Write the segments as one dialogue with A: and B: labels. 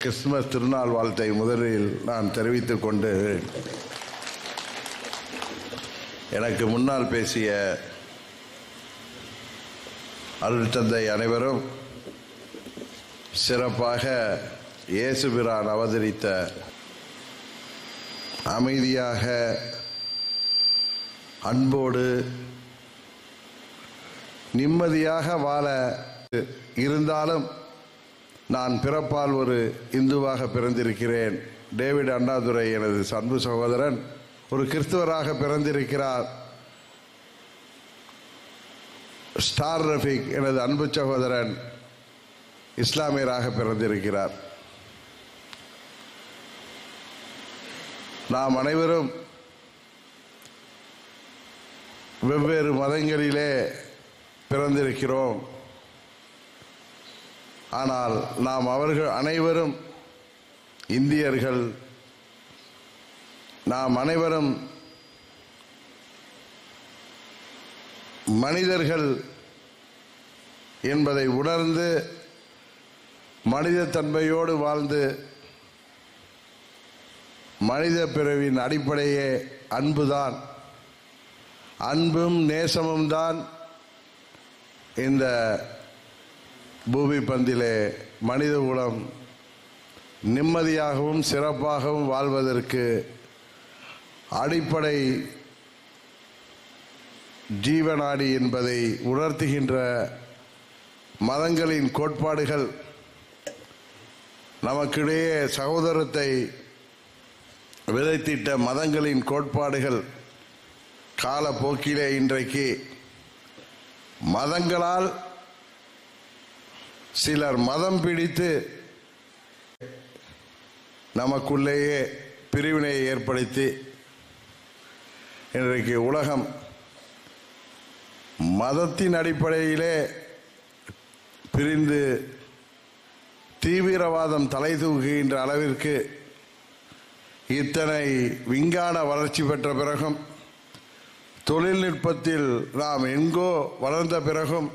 A: Christmas திருநாள் வாழ்த்தை முதலில் நான் தெரிவித்துக் கொண்டு எனக்கு முன்னால் பேசிய அருள் தந்தை அனைவரும் சிறப்பாக இயேசுபிரான் அவதரித்த அமைதியாக அன்போடு நிம்மதியாக வாழ இருந்தாலும் நான் பிறப்பால் ஒரு இந்துவாக பிறந்திருக்கிறேன் டேவிட் அண்ணாதுரை எனது அன்பு சகோதரன் ஒரு கிறிஸ்துவராக பிறந்திருக்கிறார் ஸ்டார் ரஃபீக் எனது அன்பு சகோதரன் இஸ்லாமியராக பிறந்திருக்கிறார் நாம் அனைவரும் வெவ்வேறு மதங்களிலே பிறந்திருக்கிறோம் ஆனால் நாம் அவர்கள் அனைவரும் இந்தியர்கள் நாம் அனைவரும் மனிதர்கள் என்பதை உணர்ந்து மனித தன்மையோடு வாழ்ந்து மனித பிறவின் அடிப்படையே அன்புதான் அன்பும் நேசமும் தான் இந்த பூமி பந்திலே மனித குலம் நிம்மதியாகவும் சிறப்பாகவும் வாழ்வதற்கு அடிப்படை ஜீவநாடி என்பதை உணர்த்துகின்ற மதங்களின் கோட்பாடுகள் நமக்கிடையே சகோதரத்தை விதைத்திட்ட மதங்களின் கோட்பாடுகள் காலப்போக்கிலே இன்றைக்கு மதங்களால் சிலர் மதம் பிடித்து நமக்குள்ளேயே பிரிவினை ஏற்படுத்தி இன்றைக்கு உலகம் மதத்தின் அடிப்படையிலே பிரிந்து தீவிரவாதம் தலை தூக்குகின்ற அளவிற்கு இத்தனை விஞ்ஞான வளர்ச்சி பெற்ற பிறகும் தொழில்நுட்பத்தில் நாம் எங்கோ வளர்ந்த பிறகும்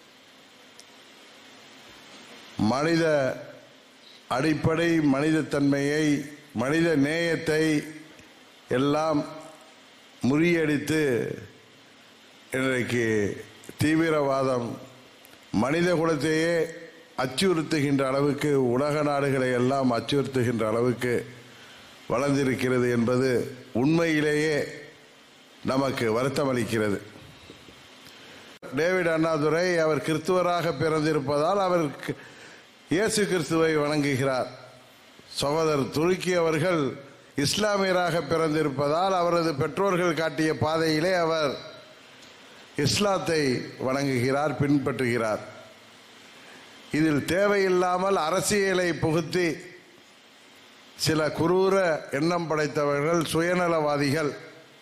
A: மனித அடிப்படை மனிதத்தன்மையை மனித நேயத்தை எல்லாம் முறியடித்து இன்றைக்கு தீவிரவாதம் மனித குலத்தையே அச்சுறுத்துகின்ற அளவுக்கு உலக நாடுகளை எல்லாம் அச்சுறுத்துகின்ற அளவுக்கு வளர்ந்திருக்கிறது என்பது உண்மையிலேயே நமக்கு வருத்தமளிக்கிறது டேவிட் அண்ணாதுரை அவர் கிறிஸ்துவராக பிறந்திருப்பதால் அவர் இயேசு கிறிஸ்துவை வணங்குகிறார் சகோதரர் துருக்கி அவர்கள் இஸ்லாமியராக பிறந்திருப்பதால் அவரது பெற்றோர்கள் காட்டிய பாதையிலே அவர் இஸ்லாத்தை வணங்குகிறார் பின்பற்றுகிறார் இதில் தேவையில்லாமல் அரசியலை புகுத்தி சில குரூர எண்ணம் படைத்தவர்கள் சுயநலவாதிகள்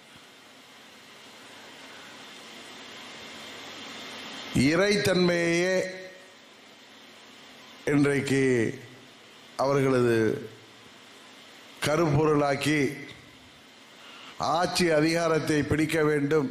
A: இறைத்தன்மையையே இன்றைக்கு அவர்களது கருப்பொருளாக்கி ஆட்சி அதிகாரத்தை பிடிக்க வேண்டும்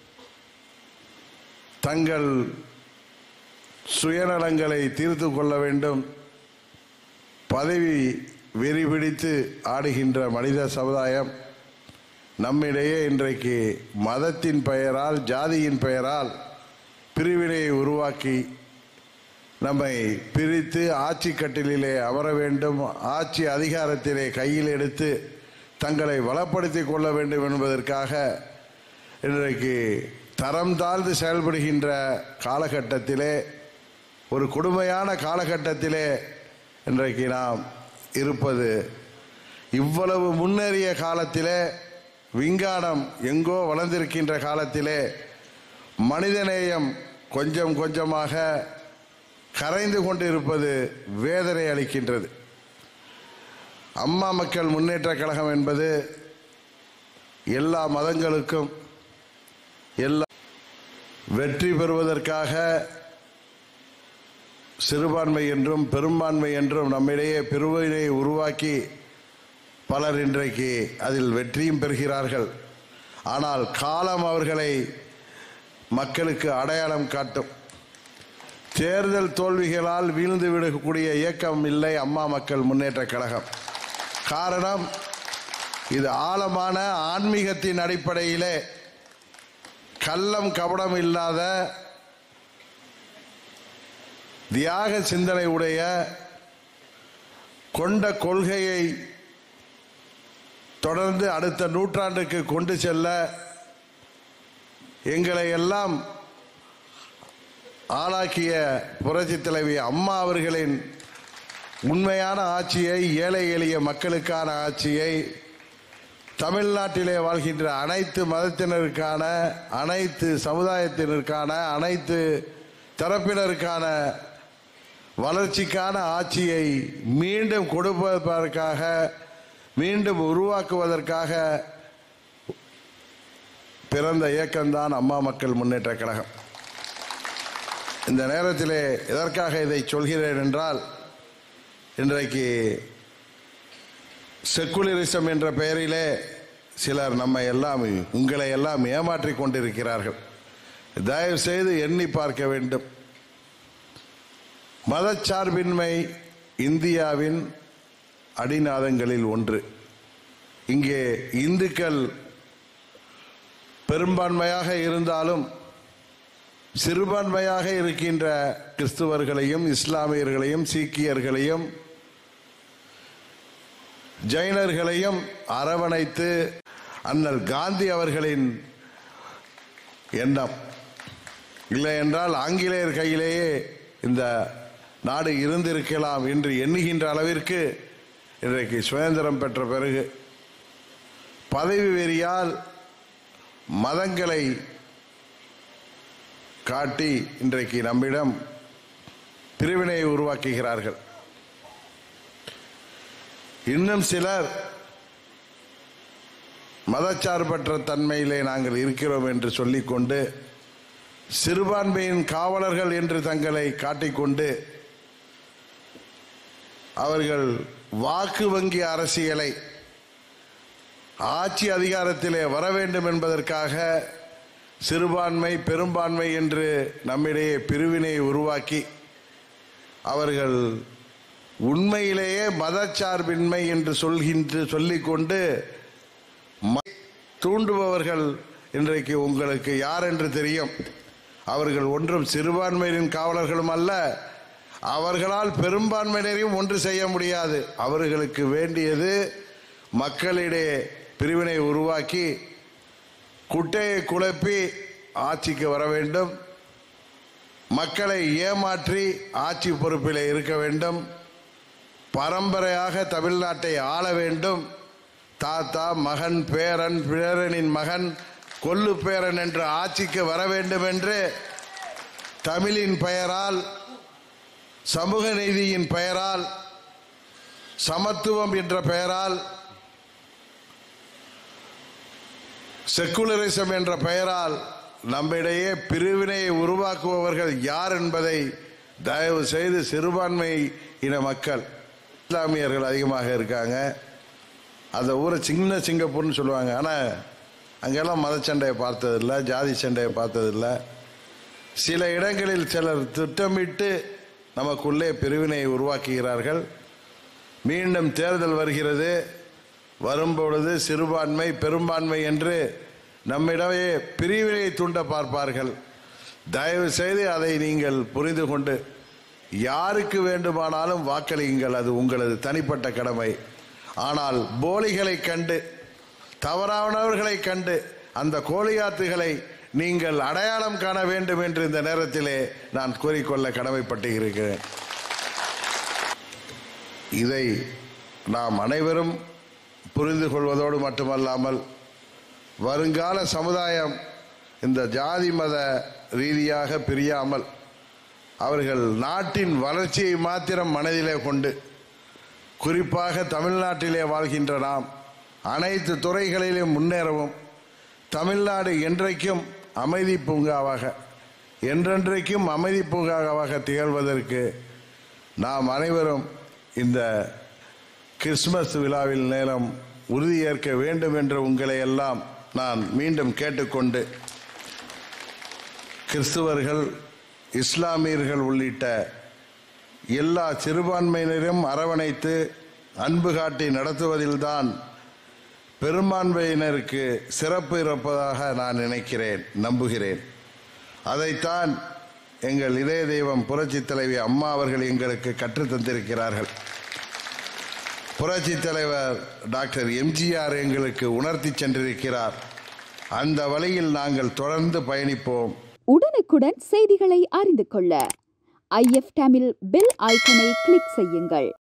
A: தங்கள் சுயநலங்களை தீர்த்து கொள்ள வேண்டும் பதவி வெறி பிடித்து ஆடுகின்ற மனித சமுதாயம் நம்மிடையே இன்றைக்கு மதத்தின் பெயரால் ஜாதியின் பெயரால் பிரிவினையை உருவாக்கி நம்மை பிரித்து ஆட்சி கட்டிலே அமர வேண்டும் ஆட்சி அதிகாரத்திலே கையில் எடுத்து தங்களை வளப்படுத்தி கொள்ள வேண்டும் என்பதற்காக இன்றைக்கு தரம் தாழ்ந்து செயல்படுகின்ற காலகட்டத்திலே ஒரு கொடுமையான காலகட்டத்திலே இன்றைக்கு நாம் இருப்பது இவ்வளவு முன்னேறிய காலத்திலே விஞ்ஞானம் எங்கோ வளர்ந்திருக்கின்ற காலத்திலே மனிதநேயம் கொஞ்சம் கொஞ்சமாக கரைந்து கொண்டிருப்பது வேதனை அளிக்கின்றது அம்மா மக்கள் முன்னேற்ற கழகம் என்பது எல்லா மதங்களுக்கும் எல்லா வெற்றி பெறுவதற்காக சிறுபான்மை என்றும் பெரும்பான்மை என்றும் நம்மிடையே பிரிவினை உருவாக்கி பலர் இன்றைக்கு அதில் வெற்றியும் பெறுகிறார்கள் ஆனால் காலம் அவர்களை மக்களுக்கு அடையாளம் காட்டும் தேர்தல் தோல்விகளால் வீழ்ந்து விடக்கூடிய இயக்கம் இல்லை அம்மா மக்கள் முன்னேற்ற கழகம் காரணம் இது ஆழமான ஆன்மீகத்தின் அடிப்படையிலே கள்ளம் கபடம் இல்லாத தியாக சிந்தனை உடைய கொண்ட கொள்கையை தொடர்ந்து அடுத்த நூற்றாண்டுக்கு கொண்டு செல்ல எங்களை எல்லாம் ஆளாக்கிய புரட்சி தலைவி அம்மா அவர்களின் உண்மையான ஆட்சியை ஏழை எளிய மக்களுக்கான ஆட்சியை தமிழ்நாட்டிலே வாழ்கின்ற அனைத்து மதத்தினருக்கான அனைத்து சமுதாயத்தினருக்கான அனைத்து தரப்பினருக்கான வளர்ச்சிக்கான ஆட்சியை மீண்டும் கொடுப்பதற்காக மீண்டும் உருவாக்குவதற்காக பிறந்த இயக்கம்தான் அம்மா மக்கள் முன்னேற்ற கழகம் இந்த நேரத்திலே எதற்காக இதை சொல்கிறேன் என்றால் இன்றைக்கு செக்குலரிசம் என்ற பெயரிலே சிலர் நம்மை எல்லாம் உங்களை எல்லாம் ஏமாற்றிக் கொண்டிருக்கிறார்கள் தயவு செய்து எண்ணி பார்க்க வேண்டும் மதச்சார்பின்மை இந்தியாவின் அடிநாதங்களில் ஒன்று இங்கே இந்துக்கள் பெரும்பான்மையாக இருந்தாலும் சிறுபான்மையாக இருக்கின்ற கிறிஸ்துவர்களையும் இஸ்லாமியர்களையும் சீக்கியர்களையும் ஜைனர்களையும் அரவணைத்து அண்ணல் காந்தி அவர்களின் எண்ணம் இல்லை என்றால் ஆங்கிலேயர் கையிலேயே இந்த நாடு இருந்திருக்கலாம் என்று எண்ணுகின்ற அளவிற்கு இன்றைக்கு சுதந்திரம் பெற்ற பிறகு பதவி வெறியால் மதங்களை காட்டி இன்றைக்கு நம்மிடம் பிரிவினையை உருவாக்குகிறார்கள் இன்னும் சிலர் மதச்சார்பற்ற தன்மையிலே நாங்கள் இருக்கிறோம் என்று சொல்லிக்கொண்டு சிறுபான்மையின் காவலர்கள் என்று தங்களை காட்டிக்கொண்டு அவர்கள் வாக்கு வங்கி அரசியலை ஆட்சி அதிகாரத்திலே வர வேண்டும் என்பதற்காக சிறுபான்மை பெரும்பான்மை என்று நம்மிடையே பிரிவினை உருவாக்கி அவர்கள் உண்மையிலேயே மதச்சார்பின்மை என்று சொல்கின்ற சொல்லிக்கொண்டு ம- தூண்டுபவர்கள் இன்றைக்கு உங்களுக்கு யார் என்று தெரியும் அவர்கள் ஒன்றும் சிறுபான்மையினரின் காவலர்களும் அல்ல அவர்களால் பெரும்பான்மையினரையும் ஒன்று செய்ய முடியாது அவர்களுக்கு வேண்டியது மக்களிடையே பிரிவினை உருவாக்கி குட்டையை குழப்பி ஆட்சிக்கு வர வேண்டும் மக்களை ஏமாற்றி ஆட்சி பொறுப்பில் இருக்க வேண்டும் பரம்பரையாக தமிழ்நாட்டை ஆள வேண்டும் தாத்தா மகன் பேரன் பேரனின் மகன் கொல்லு பேரன் என்று ஆட்சிக்கு வர வேண்டும் என்று தமிழின் பெயரால் சமூக நீதியின் பெயரால் சமத்துவம் என்ற பெயரால் செக்குலரிசம் என்ற பெயரால் நம்மிடையே பிரிவினையை உருவாக்குபவர்கள் யார் என்பதை தயவு செய்து சிறுபான்மை இன மக்கள் இஸ்லாமியர்கள் அதிகமாக இருக்காங்க அந்த ஊரை சின்ன சிங்கப்பூர்னு சொல்லுவாங்க ஆனால் அங்கெல்லாம் மதச்சண்டையை பார்த்ததில்லை ஜாதி சண்டையை பார்த்ததில்லை சில இடங்களில் சிலர் திட்டமிட்டு நமக்குள்ளே பிரிவினையை உருவாக்குகிறார்கள் மீண்டும் தேர்தல் வருகிறது வரும்பொழுது சிறுபான்மை பெரும்பான்மை என்று நம்மிடையே பிரிவினை தூண்ட பார்ப்பார்கள் தயவு செய்து அதை நீங்கள் புரிந்து கொண்டு யாருக்கு வேண்டுமானாலும் வாக்களியுங்கள் அது உங்களது தனிப்பட்ட கடமை ஆனால் போலிகளை கண்டு தவறானவர்களை கண்டு அந்த கோலியாத்துகளை நீங்கள் அடையாளம் காண வேண்டும் என்று இந்த நேரத்திலே நான் கூறிக்கொள்ள கடமைப்பட்டிருக்கிறேன் இதை நாம் அனைவரும் புரிந்து கொள்வதோடு மட்டுமல்லாமல் வருங்கால சமுதாயம் இந்த ஜாதி மத ரீதியாக பிரியாமல் அவர்கள் நாட்டின் வளர்ச்சியை மாத்திரம் மனதிலே கொண்டு குறிப்பாக தமிழ்நாட்டிலே வாழ்கின்ற நாம் அனைத்து துறைகளிலும் முன்னேறவும் தமிழ்நாடு என்றைக்கும் அமைதி பூங்காவாக என்றென்றைக்கும் அமைதி பூங்காவாக திகழ்வதற்கு நாம் அனைவரும் இந்த கிறிஸ்மஸ் விழாவில் நேரம் உறுதியேற்க வேண்டும் என்று உங்களை எல்லாம் நான் மீண்டும் கேட்டுக்கொண்டு கிறிஸ்துவர்கள் இஸ்லாமியர்கள் உள்ளிட்ட எல்லா சிறுபான்மையினரும் அரவணைத்து அன்பு காட்டி நடத்துவதில்தான் பெரும்பான்மையினருக்கு சிறப்பு இருப்பதாக நான் நினைக்கிறேன் நம்புகிறேன் அதைத்தான் எங்கள் இதய தெய்வம் புரட்சி தலைவி அம்மா அவர்கள் எங்களுக்கு கற்றுத் தந்திருக்கிறார்கள் புரட்சி தலைவர் டாக்டர் எம்ஜிஆர் எங்களுக்கு உணர்த்தி சென்றிருக்கிறார் அந்த வழியில் நாங்கள் தொடர்ந்து பயணிப்போம்
B: உடனுக்குடன் செய்திகளை அறிந்து கொள்ள ஐஎஃப் தமிழ் பெல் ஐக்கனை கிளிக் செய்யுங்கள்